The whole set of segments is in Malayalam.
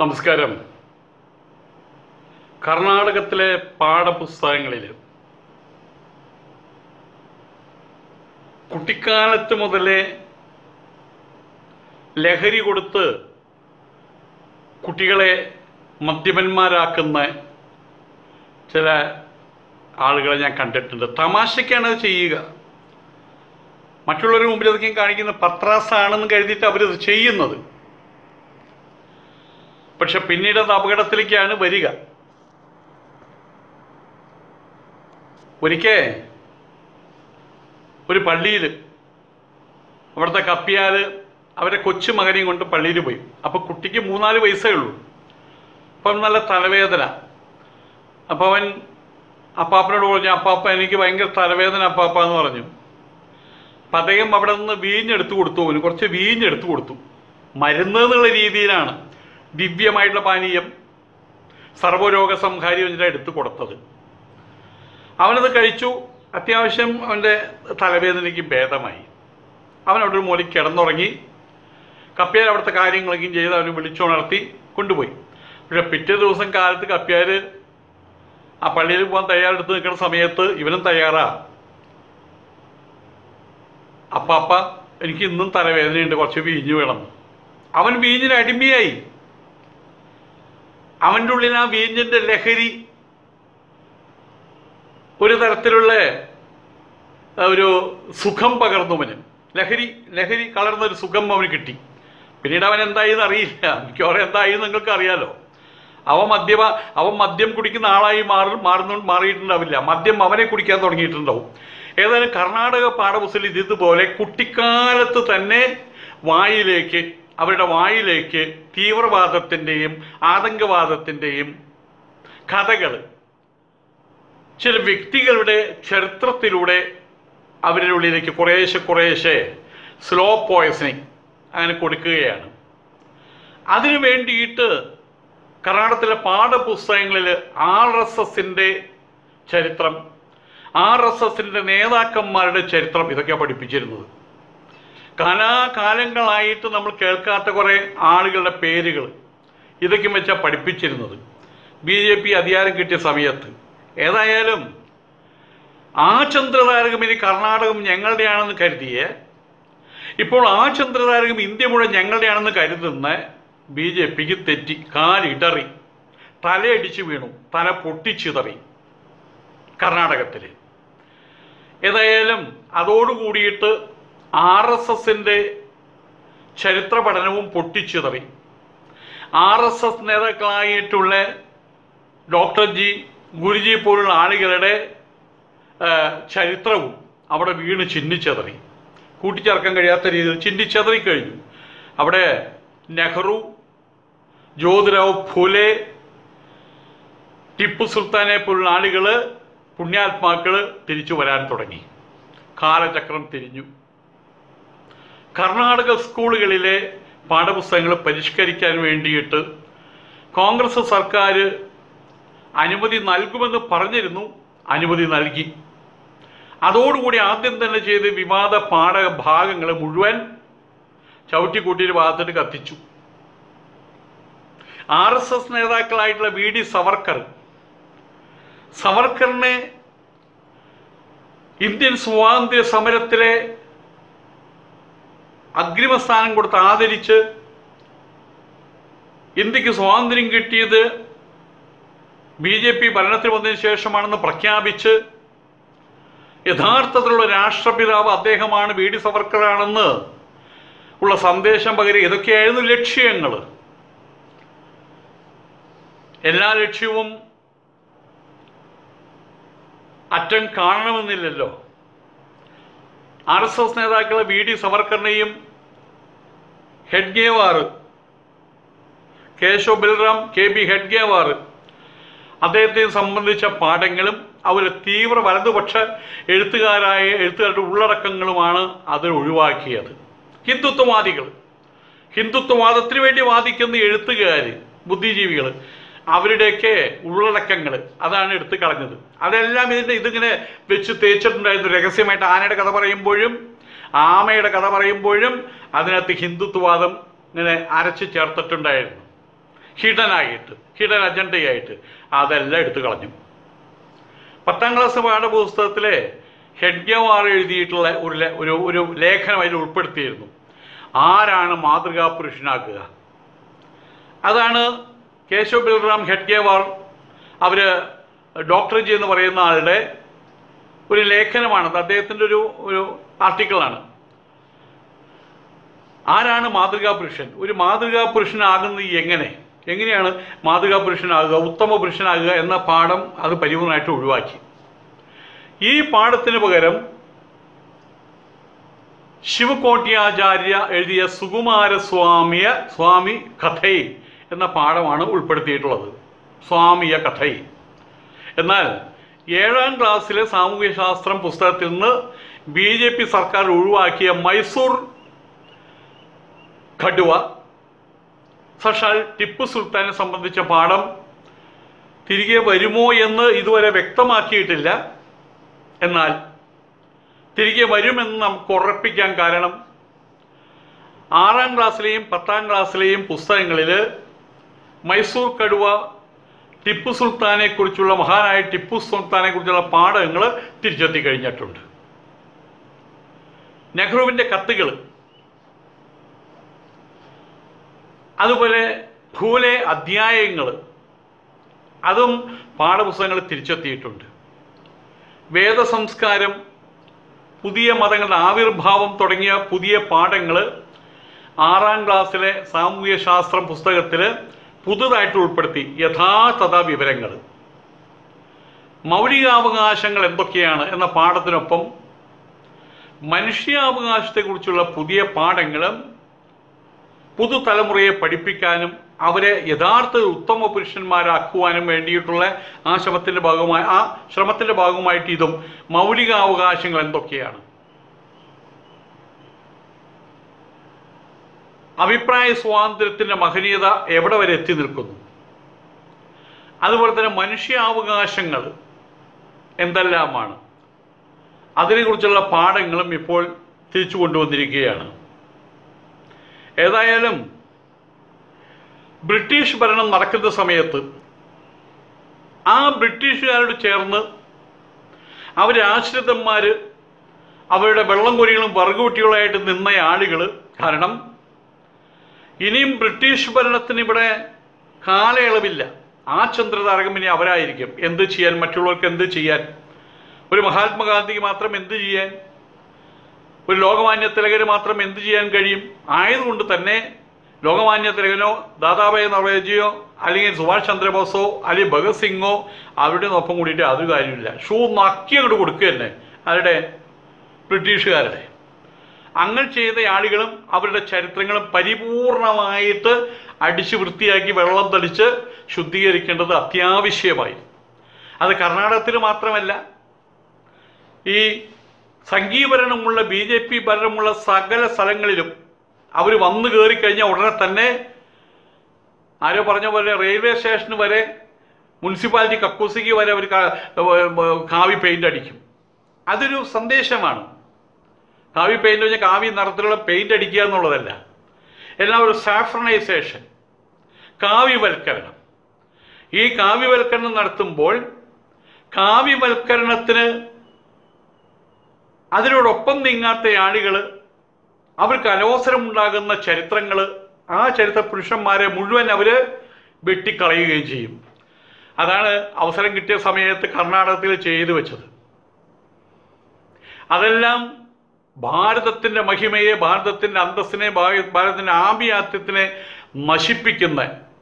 നമസ്കാരം കർണാടകത്തിലെ പാഠപുസ്തകങ്ങളിൽ കുട്ടിക്കാലത്ത് മുതലേ ലഹരി കൊടുത്ത് കുട്ടികളെ മദ്യപന്മാരാക്കുന്ന ചില ആളുകളെ ഞാൻ കണ്ടിട്ടുണ്ട് തമാശയ്ക്കാണ് അത് ചെയ്യുക മറ്റുള്ളവരുടെ മുമ്പിൽ അതൊക്കെ കാണിക്കുന്ന പത്രാസാണെന്ന് കരുതിയിട്ട് അവരത് ചെയ്യുന്നത് പക്ഷെ പിന്നീട് അത് അപകടത്തിലേക്കാണ് വരിക ഒരിക്കൽ ഒരു പള്ളിയിൽ അവിടുത്തെ കപ്പിയാൽ അവരെ കൊച്ചു മകനെയും കൊണ്ട് പള്ളിയിൽ പോയി അപ്പോൾ കുട്ടിക്ക് മൂന്നാല് വയസ്സേ ഉള്ളൂ അപ്പം നല്ല തലവേദന അപ്പോൾ അവൻ അപ്പാപ്പനോട് പറഞ്ഞു അപ്പാപ്പ എനിക്ക് ഭയങ്കര തലവേദന അപ്പാപ്പ എന്ന് പറഞ്ഞു അപ്പം അദ്ദേഹം അവിടെ നിന്ന് വീഞ്ഞെടുത്ത് കൊടുത്തു അവന് കുറച്ച് വീഞ്ഞെടുത്ത് കൊടുത്തു മരുന്ന് എന്നുള്ള രീതിയിലാണ് ദിവ്യമായിട്ടുള്ള പാനീയം സർവ്വരോഗ സംഹാരി എന്നിട്ട് എടുത്തു കൊടുത്തത് അവനത് കഴിച്ചു അത്യാവശ്യം അവൻ്റെ തലവേദനയ്ക്ക് ഭേദമായി അവൻ അവിടെ ഒരു മൂലയ്ക്ക് കിടന്നുറങ്ങി കപ്പ്യാർ അവിടുത്തെ കാര്യങ്ങളൊക്കെയും ചെയ്ത് അവന് വിളിച്ചുണർത്തി കൊണ്ടുപോയി പക്ഷെ പിറ്റേ ദിവസം കാലത്ത് കപ്പ്യാർ ആ പള്ളിയിൽ പോകാൻ തയ്യാറെടുത്ത് നിൽക്കുന്ന സമയത്ത് ഇവനും തയ്യാറാ അപ്പാപ്പ എനിക്ക് ഇന്നും തലവേദനയുണ്ട് കുറച്ച് വീഞ്ഞ് വേണം അവൻ വീഞ്ഞിന് അടിമയായി അവൻ്റെ ഉള്ളിൽ ആ വീഞ്ഞിൻ്റെ ലഹരി ഒരു തരത്തിലുള്ള ആ, ഒരു സുഖം പകർന്നവന് ലഹരി ലഹരി കളർന്നൊരു സുഖം അവന് കിട്ടി പിന്നീട് അവൻ എന്തായെന്ന് അറിയില്ല മിക്കവാറും എന്തായെന്ന് നിങ്ങൾക്ക് അറിയാലോ അവൻ മദ്യപ അവൻ മദ്യം കുടിക്കുന്ന ആളായി മാറി മാറുന്നു മാറിയിട്ടുണ്ടാവില്ല മദ്യം അവനെ കുടിക്കാൻ തുടങ്ങിയിട്ടുണ്ടാവും ഏതായാലും കർണാടക പാഠപുസ്തകത്തിൽ ഇതുപോലെ കുട്ടിക്കാലത്ത് തന്നെ വായിലേക്ക് അവരുടെ വായിലേക്ക് തീവ്രവാദത്തിൻ്റെയും ആതങ്കവാദത്തിൻ്റെയും കഥകൾ ചില വ്യക്തികളുടെ ചരിത്രത്തിലൂടെ അവരുടെ ഉള്ളിലേക്ക് കുറേശ്ശെ കുറേശ്ശെ സ്ലോ പോയ്സണിങ് അങ്ങനെ കൊടുക്കുകയാണ് അതിനു വേണ്ടിയിട്ട് കർണാടകത്തിലെ പാഠപുസ്തകങ്ങളിൽ ആർ എസ് എസിൻ്റെ ചരിത്രം ആർ എസ് എസിൻ്റെ നേതാക്കന്മാരുടെ ചരിത്രം ഇതൊക്കെയാണ് പഠിപ്പിച്ചിരുന്നത് കാലാകാലങ്ങളായിട്ട് നമ്മൾ കേൾക്കാത്ത കുറേ ആളുകളുടെ പേരുകൾ ഇതൊക്കെ വെച്ചാൽ പഠിപ്പിച്ചിരുന്നത് ബി ജെ പി അധികാരം കിട്ടിയ സമയത്ത് ഏതായാലും ആ ചന്ദ്രതാരകം ഇനി കർണാടകം ഞങ്ങളുടെയാണെന്ന് കരുതിയേ ഇപ്പോൾ ആ ചന്ദ്രതാരകം ഇന്ത്യ മുഴുവൻ ഞങ്ങളുടെയാണെന്ന് കരുതുന്ന ബി ജെ പിക്ക് തെറ്റി കാലിടറി തലയടിച്ച് വീണു തല പൊട്ടിച്ചിതറി കർണാടകത്തിൽ ഏതായാലും അതോടുകൂടിയിട്ട് ആർ എസ് എസിൻ്റെ ചരിത്ര പഠനവും പൊട്ടിച്ചിതറി ആർ എസ് എസ് നേതാക്കളായിട്ടുള്ള ഡോക്ടർ ജി ഗുരുജി പോലുള്ള ആളുകളുടെ ആ, ചരിത്രവും അവിടെ വീണ് ചിന്നിച്ചെതറി കൂട്ടിച്ചേർക്കാൻ കഴിയാത്ത രീതിയിൽ ചിന്നിച്ചെതറി കഴിഞ്ഞു അവിടെ നെഹ്റു ജ്യോതിറാവ് ഫുലെ ടിപ്പു സുൽത്താനെ പോലുള്ള ആളുകൾ പുണ്യാത്മാക്കൾ തിരിച്ചു വരാൻ തുടങ്ങി കാലചക്രം തിരിഞ്ഞു കർണാടക സ്കൂളുകളിലെ പാഠപുസ്തകങ്ങൾ പരിഷ്കരിക്കാൻ വേണ്ടിയിട്ട് കോൺഗ്രസ് സർക്കാർ അനുമതി നൽകുമെന്ന് പറഞ്ഞിരുന്നു അനുമതി നൽകി അതോടുകൂടി ആദ്യം തന്നെ ചെയ്ത് വിവാദ പാഠ ഭാഗങ്ങൾ മുഴുവൻ ചവിട്ടിക്കൂട്ടിയുടെ ഭാഗത്തിട്ട് കത്തിച്ചു ആർ എസ് എസ് നേതാക്കളായിട്ടുള്ള വി ഡി സവർക്കർ സവർക്കറിനെ ഇന്ത്യൻ സ്വാതന്ത്ര്യ സമരത്തിലെ അഗ്രിമസ്ഥാനം കൊടുത്ത് ആദരിച്ച് ഇന്ത്യക്ക് സ്വാതന്ത്ര്യം കിട്ടിയത് ബി ജെ പി ഭരണത്തിൽ വന്നതിന് ശേഷമാണെന്ന് പ്രഖ്യാപിച്ച് യഥാർത്ഥത്തിലുള്ള രാഷ്ട്രപിതാവ് അദ്ദേഹമാണ് വി ഡി സവർക്കറാണെന്ന് ഉള്ള സന്ദേശം പകരുക ഇതൊക്കെയായിരുന്നു ലക്ഷ്യങ്ങൾ എല്ലാ ലക്ഷ്യവും അറ്റം കാണണമെന്നില്ലല്ലോ ആർ എസ് എസ് നേതാക്കൾ വി ഡി സവർക്കറിനെയും ഹെഡ്ഗേവാർ കേശവ് ബൽറാം കെ ബി ഹെഡ്ഗേവാർ അദ്ദേഹത്തെ സംബന്ധിച്ച പാഠങ്ങളും അവരെ തീവ്ര വലതുപക്ഷ എഴുത്തുകാരായ എഴുത്തുകാരുടെ ഉള്ളടക്കങ്ങളുമാണ് അതിൽ ഒഴിവാക്കിയത് ഹിന്ദുത്വവാദികൾ ഹിന്ദുത്വവാദത്തിന് വേണ്ടി വാദിക്കുന്ന എഴുത്തുകാർ ബുദ്ധിജീവികൾ അവരുടെയൊക്കെ ഉള്ളടക്കങ്ങൾ അതാണ് എടുത്തു കളഞ്ഞത് അതെല്ലാം ഇതിൻ്റെ ഇതിങ്ങനെ വെച്ച് തേച്ചിട്ടുണ്ടായിരുന്നു രഹസ്യമായിട്ട് ആനയുടെ കഥ പറയുമ്പോഴും ആമയുടെ കഥ പറയുമ്പോഴും അതിനകത്ത് ഹിന്ദുത്വവാദം ഇങ്ങനെ അരച്ച് ചേർത്തിട്ടുണ്ടായിരുന്നു ഹിഡനായിട്ട് ഹിഡൻ അജണ്ടയായിട്ട് അതെല്ലാം എടുത്തു കളഞ്ഞു പത്താം ക്ലാസ് പാഠപുസ്തകത്തിലെ ഹെഡ്ഗവാർ എഴുതിയിട്ടുള്ള ഒരു ലേ- ഒരു ഒരു ലേഖനം അതിൽ ഉൾപ്പെടുത്തിയിരുന്നു ആരാണ് മാതൃകാ പുരുഷനാക്കുക അതാണ് കേശവ് ബൽറാം ഹെഡ്ഗേവാർ അവർ ഡോക്ടർജി എന്ന് പറയുന്ന ആളുടെ ഒരു ലേഖനമാണത് അദ്ദേഹത്തിൻ്റെ ഒരു ഒരു ആർട്ടിക്കിളാണ് ആരാണ് മാതൃകാ പുരുഷൻ ഒരു മാതൃകാ പുരുഷനാകുന്നത് എങ്ങനെ എങ്ങനെയാണ് മാതൃകാ പുരുഷനാകുക ഉത്തമ പുരുഷനാകുക എന്ന പാഠം അത് പരിപൂർണമായിട്ട് ഒഴിവാക്കി ഈ പാഠത്തിന് പകരം ശിവകോട്ട്യാചാര്യ എഴുതിയ സുകുമാരസ്വാമിയ സ്വാമി കഥൈ എന്ന പാഠമാണ് ഉൾപ്പെടുത്തിയിട്ടുള്ളത് സ്വാമിയ കഥൈ എന്നാൽ ഏഴാം ക്ലാസ്സിലെ സാമൂഹ്യശാസ്ത്രം പുസ്തകത്തിൽ നിന്ന് ബി ജെ പി സർക്കാർ ഒഴിവാക്കിയ മൈസൂർ ഖഡുവ സാക്ഷാൽ ടിപ്പു സുൽത്താനെ സംബന്ധിച്ച പാഠം തിരികെ വരുമോ എന്ന് ഇതുവരെ വ്യക്തമാക്കിയിട്ടില്ല എന്നാൽ തിരികെ വരുമെന്ന് നമുക്ക് ഉറപ്പിക്കാൻ കാരണം ആറാം ക്ലാസ്സിലെയും പത്താം ക്ലാസ്സിലെയും പുസ്തകങ്ങളിൽ മൈസൂർ കടുവ ടിപ്പു സുൽത്താനെ കുറിച്ചുള്ള മഹാനായ ടിപ്പു സുൽത്താനെ കുറിച്ചുള്ള പാഠങ്ങൾ തിരിച്ചെത്തി കഴിഞ്ഞിട്ടുണ്ട് നെഹ്റുവിൻ്റെ കത്തുകൾ അതുപോലെ ഭൂലെ അധ്യായങ്ങൾ അതും പാഠപുസ്തകങ്ങൾ തിരിച്ചെത്തിയിട്ടുണ്ട് വേദസംസ്കാരം പുതിയ മതങ്ങളുടെ ആവിർഭാവം തുടങ്ങിയ പുതിയ പാഠങ്ങൾ ആറാം ക്ലാസ്സിലെ സാമൂഹ്യ ശാസ്ത്രം പുസ്തകത്തിൽ പുതുതായിട്ട് ഉൾപ്പെടുത്തി യഥാതഥ വിവരങ്ങൾ മൗലികാവകാശങ്ങൾ എന്തൊക്കെയാണ് എന്ന പാഠത്തിനൊപ്പം മനുഷ്യാവകാശത്തെക്കുറിച്ചുള്ള പുതിയ പാഠങ്ങളും പുതുതലമുറയെ പഠിപ്പിക്കാനും അവരെ യഥാർത്ഥ ഉത്തമ പുരുഷന്മാരാക്കുവാനും വേണ്ടിയിട്ടുള്ള ആ ശ്രമത്തിൻ്റെ ഭാഗമായി ആ ശ്രമത്തിൻ്റെ ഭാഗമായിട്ട് ഇതും മൗലികാവകാശങ്ങൾ എന്തൊക്കെയാണ് അഭിപ്രായ സ്വാതന്ത്ര്യത്തിൻ്റെ മഹനീയത എവിടെ വരെ എത്തി നിൽക്കുന്നു അതുപോലെ തന്നെ മനുഷ്യാവകാശങ്ങൾ എന്തെല്ലാമാണ് അതിനെക്കുറിച്ചുള്ള പാഠങ്ങളും ഇപ്പോൾ തിരിച്ചു കൊണ്ടുവന്നിരിക്കുകയാണ് ഏതായാലും ബ്രിട്ടീഷ് ഭരണം നടക്കുന്ന സമയത്ത് ആ ബ്രിട്ടീഷുകാരോട് ചേർന്ന് അവരെ ആശ്രിതന്മാർ അവരുടെ വെള്ളം കൊരികളും വറുകുട്ടികളുമായിട്ട് നിന്ന ആളുകൾ കാരണം ഇനിയും ബ്രിട്ടീഷ് ഭരണത്തിന് ഇവിടെ കാലയളവില്ല ആ ചന്ദ്രതാരകം ഇനി അവരായിരിക്കും എന്ത് ചെയ്യാൻ മറ്റുള്ളവർക്ക് എന്ത് ചെയ്യാൻ ഒരു മഹാത്മാഗാന്ധിക്ക് മാത്രം എന്ത് ചെയ്യാൻ ഒരു ലോകമാന്യ തിലകന് മാത്രം എന്ത് ചെയ്യാൻ കഴിയും ആയതുകൊണ്ട് തന്നെ ലോകമാന്യ തിലകനോ ദാദാഭായ് നവറേജിയോ അല്ലെങ്കിൽ സുഭാഷ് ചന്ദ്രബോസോ അല്ലെങ്കിൽ ഭഗത് സിംഗോ അവരുടെ ഒപ്പം കൂടിയിട്ട് അത് കാര്യമില്ല ഷൂ നക്കി അങ്ങോട്ട് കൊടുക്കുക തന്നെ അവരുടെ ബ്രിട്ടീഷുകാരുടെ അങ്ങനെ ചെയ്ത ആളുകളും അവരുടെ ചരിത്രങ്ങളും പരിപൂർണമായിട്ട് അടിച്ചു വൃത്തിയാക്കി വെള്ളം തളിച്ച് ശുദ്ധീകരിക്കേണ്ടത് അത്യാവശ്യമായി അത് കർണാടകത്തിൽ മാത്രമല്ല ഈ സംഘീഭരണമുള്ള ബി ജെ പി ഭരണമുള്ള സകല സ്ഥലങ്ങളിലും അവർ വന്നു കയറി കഴിഞ്ഞാൽ ഉടനെ തന്നെ ആരോ പറഞ്ഞ പോലെ റെയിൽവേ സ്റ്റേഷന് വരെ മുനിസിപ്പാലിറ്റി കക്കൂസിക്ക് വരെ അവർ കാ- ഏർ കാവി പെയിന്റ് അടിക്കും അതൊരു സന്ദേശമാണ് കാവി പെയിന്റ് പറഞ്ഞാൽ കാവി നിറത്തിലുള്ള പെയിന്റ് അടിക്കുക എന്നുള്ളതല്ല എല്ലാം ഒരു സാഫ്രണൈസേഷൻ കാവ്യവൽക്കരണം ഈ കാവ്യവൽക്കരണം നടത്തുമ്പോൾ കാവ്യവൽക്കരണത്തിന് അതിനോടൊപ്പം നീങ്ങാത്ത ആളുകൾ അവർക്ക് അലോസരമുണ്ടാകുന്ന ചരിത്രങ്ങൾ ആ ചരിത്ര പുരുഷന്മാരെ മുഴുവൻ അവർ വെട്ടിക്കളയുകയും ചെയ്യും അതാണ് അവസരം കിട്ടിയ സമയത്ത് കർണാടകത്തിൽ ചെയ്തു വെച്ചത് അതെല്ലാം ഭാരതത്തിൻ്റെ മഹിമയെ ഭാരതത്തിൻ്റെ അന്തസ്സിനെ ഭാ- ഭാരതത്തിൻ്റെ ആഭിയാത്യത്തിനെ നശിപ്പിക്കുന്ന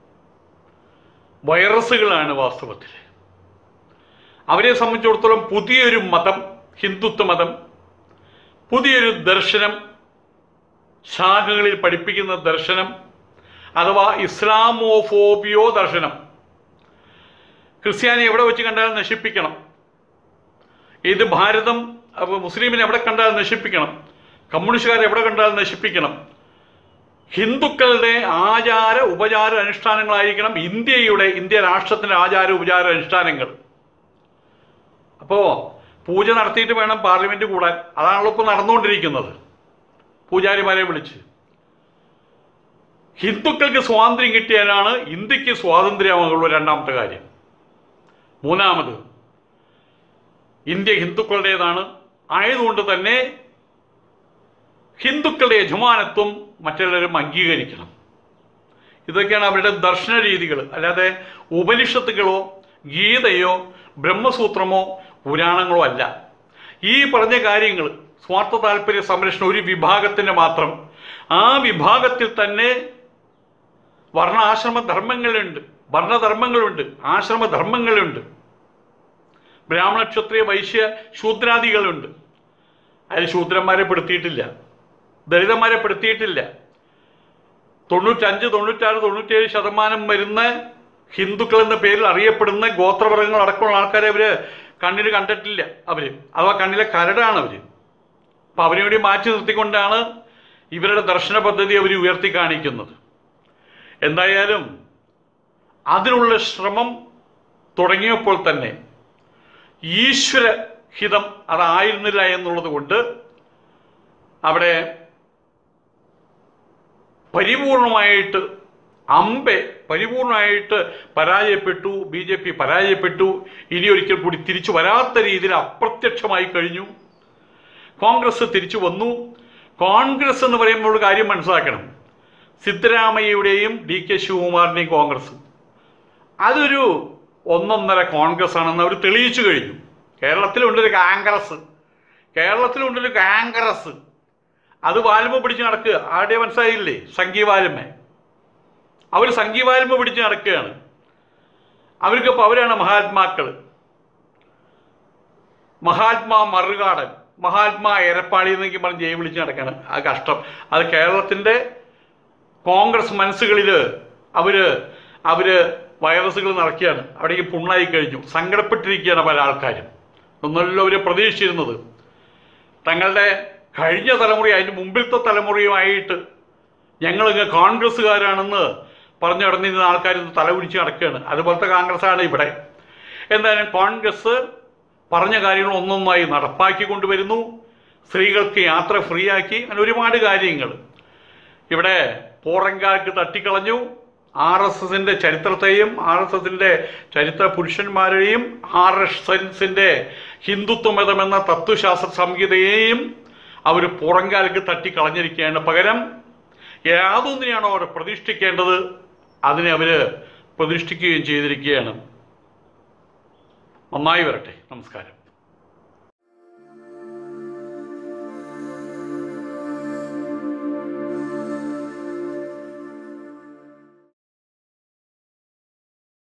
വൈറസുകളാണ് വാസ്തവത്തിൽ അവരെ സംബന്ധിച്ചിടത്തോളം പുതിയൊരു മതം ഹിന്ദുത്വ മതം പുതിയൊരു ദർശനം ശാഖകളിൽ പഠിപ്പിക്കുന്ന ദർശനം അഥവാ ഇസ്ലാമോഫോബിയോ ദർശനം ക്രിസ്ത്യാനി എവിടെ വെച്ച് കണ്ടാലും നശിപ്പിക്കണം ഇത് ഭാരതം അപ്പൊ മുസ്ലിമിനെ എവിടെ കണ്ടാലും നശിപ്പിക്കണം കമ്മ്യൂണിസ്റ്റുകാരെ എവിടെ കണ്ടാലും നശിപ്പിക്കണം ഹിന്ദുക്കളുടെ ആചാര ഉപചാര അനുഷ്ഠാനങ്ങളായിരിക്കണം ഇന്ത്യയുടെ ഇന്ത്യ രാഷ്ട്രത്തിന്റെ ആചാര ഉപചാര അനുഷ്ഠാനങ്ങൾ അപ്പോ പൂജ നടത്തിയിട്ട് വേണം പാർലമെന്റ് കൂടാൻ അതാണല്ലോ ഇപ്പോൾ നടന്നുകൊണ്ടിരിക്കുന്നത് പൂജാരിമാരെ വിളിച്ച് ഹിന്ദുക്കൾക്ക് സ്വാതന്ത്ര്യം കിട്ടിയാലാണ് ഇന്ത്യക്ക് സ്വാതന്ത്ര്യമാകുള്ള രണ്ടാമത്തെ കാര്യം മൂന്നാമത് ഇന്ത്യ ഹിന്ദുക്കളുടേതാണ് ആയതുകൊണ്ട് തന്നെ ഹിന്ദുക്കളുടെ യജമാനത്വം മറ്റുള്ളവരും അംഗീകരിക്കണം ഇതൊക്കെയാണ് അവരുടെ ദർശന രീതികൾ അല്ലാതെ ഉപനിഷത്തുകളോ ഗീതയോ ബ്രഹ്മസൂത്രമോ പുരാണങ്ങളോ അല്ല ഈ പറഞ്ഞ കാര്യങ്ങൾ സ്വാർത്ഥ താല്പര്യ സംരക്ഷണം ഒരു വിഭാഗത്തിൻ്റെ മാത്രം ആ വിഭാഗത്തിൽ തന്നെ വർണ്ണ ആശ്രമ ധർമ്മങ്ങളുണ്ട് വർണ്ണധർമ്മങ്ങളുണ്ട് ആശ്രമധർമ്മങ്ങളുണ്ട് ബ്രാഹ്മണ ക്ഷത്രിയ വൈശ്യ ശൂദ്രാദികളുണ്ട് അതിൽ ശൂദ്രന്മാരെ പെടുത്തിയിട്ടില്ല ദളിതന്മാരെ പെടുത്തിയിട്ടില്ല തൊണ്ണൂറ്റഞ്ച് തൊണ്ണൂറ്റാറ് തൊണ്ണൂറ്റേഴ് ശതമാനം വരുന്ന ഹിന്ദുക്കൾ എന്ന പേരിൽ അറിയപ്പെടുന്ന ഗോത്രവർഗ്ഗങ്ങൾ അടക്കമുള്ള ആൾക്കാരെ അവര് കണ്ണിന് കണ്ടിട്ടില്ല അവര് അഥവാ കണ്ണിലെ കരടാണ് അവര് അപ്പൊ അവരെ കൂടി മാറ്റി നിർത്തിക്കൊണ്ടാണ് ഇവരുടെ ദർശന പദ്ധതി അവർ ഉയർത്തി കാണിക്കുന്നത് എന്തായാലും അതിനുള്ള ശ്രമം തുടങ്ങിയപ്പോൾ തന്നെ ഈശ്വര ഹിതം അതായിരുന്നില്ല എന്നുള്ളത് കൊണ്ട് അവിടെ പരിപൂർണമായിട്ട് അമ്പെ പരിപൂർണമായിട്ട് പരാജയപ്പെട്ടു ബി ജെ പി പരാജയപ്പെട്ടു ഇനി ഒരിക്കൽ കൂടി തിരിച്ചു വരാത്ത രീതിയിൽ അപ്രത്യക്ഷമായി കഴിഞ്ഞു കോൺഗ്രസ് തിരിച്ചു വന്നു കോൺഗ്രസ് എന്ന് പറയുമ്പോൾ ഒരു കാര്യം മനസ്സിലാക്കണം സിദ്ധരാമയ്യയുടെയും ഡി കെ ശിവകുമാറിൻ്റെയും കോൺഗ്രസ് അതൊരു ഒന്നൊന്നര കോൺഗ്രസ് ആണെന്ന് അവർ തെളിയിച്ചു കഴിഞ്ഞു കേരളത്തിലുണ്ടൊരു കോൺഗ്രസ് കേരളത്തിലുണ്ടൊരു കോൺഗ്രസ് അത് വാലുമ പിടിച്ച് നടക്കുക ആരുടെ മനസ്സിലായില്ലേ സംഘീവാലുമ അവർ സംഘീവാലുമ പിടിച്ച് നടക്കുകയാണ് അവർക്കിപ്പോൾ അവരാണ് മഹാത്മാക്കൾ മഹാത്മാ മറുകാടൻ മഹാത്മാ എരപ്പാളി എന്നൊക്കെ പറഞ്ഞ് ജയ് വിളിച്ച് നടക്കാണ് ആ കഷ്ടം അത് കേരളത്തിൻ്റെ കോൺഗ്രസ് മനസ്സുകളിൽ അവര് അവര് വൈറസുകൾ നടക്കുകയാണ് അവിടേക്ക് പുണ്ണായി കഴിഞ്ഞു സങ്കടപ്പെട്ടിരിക്കുകയാണ് പല ആൾക്കാരും ഒന്നല്ലോ അവർ പ്രതീക്ഷിച്ചിരുന്നത് തങ്ങളുടെ കഴിഞ്ഞ തലമുറ അതിൻ്റെ മുമ്പിലത്തെ തലമുറയുമായിട്ട് ഞങ്ങളിങ്ങ് കോൺഗ്രസ്സുകാരാണെന്ന് പറഞ്ഞു നടന്നിരുന്ന ആൾക്കാർ ഇന്ന് തലകുനിച്ച് നടക്കുകയാണ് അതുപോലത്തെ കോൺഗ്രസ്സാണ് ഇവിടെ എന്തായാലും കോൺഗ്രസ് പറഞ്ഞ കാര്യങ്ങൾ ഒന്നൊന്നായി നടപ്പാക്കി കൊണ്ടുവരുന്നു സ്ത്രീകൾക്ക് യാത്ര ഫ്രീ ആക്കി അങ്ങനെ ഒരുപാട് കാര്യങ്ങൾ ഇവിടെ പോറങ്കാർക്ക് തട്ടിക്കളഞ്ഞു ആർ എസ് എസിന്റെ ചരിത്രത്തെയും ആർ എസ് എസിന്റെ ചരിത്ര പുരുഷന്മാരെയും ആർ എസ് എസിന്റെ ഹിന്ദുത്വ മതം എന്ന തത്വശാസ്ത്ര സംഹിതയെയും അവർ പുറങ്കാലക്ക് തട്ടിക്കളഞ്ഞിരിക്കുകയാണ് പകരം യാതൊന്നിനെയാണോ അവർ പ്രതിഷ്ഠിക്കേണ്ടത് അതിനെ അവർ പ്രതിഷ്ഠിക്കുകയും ചെയ്തിരിക്കുകയാണ് നന്നായി വരട്ടെ നമസ്കാരം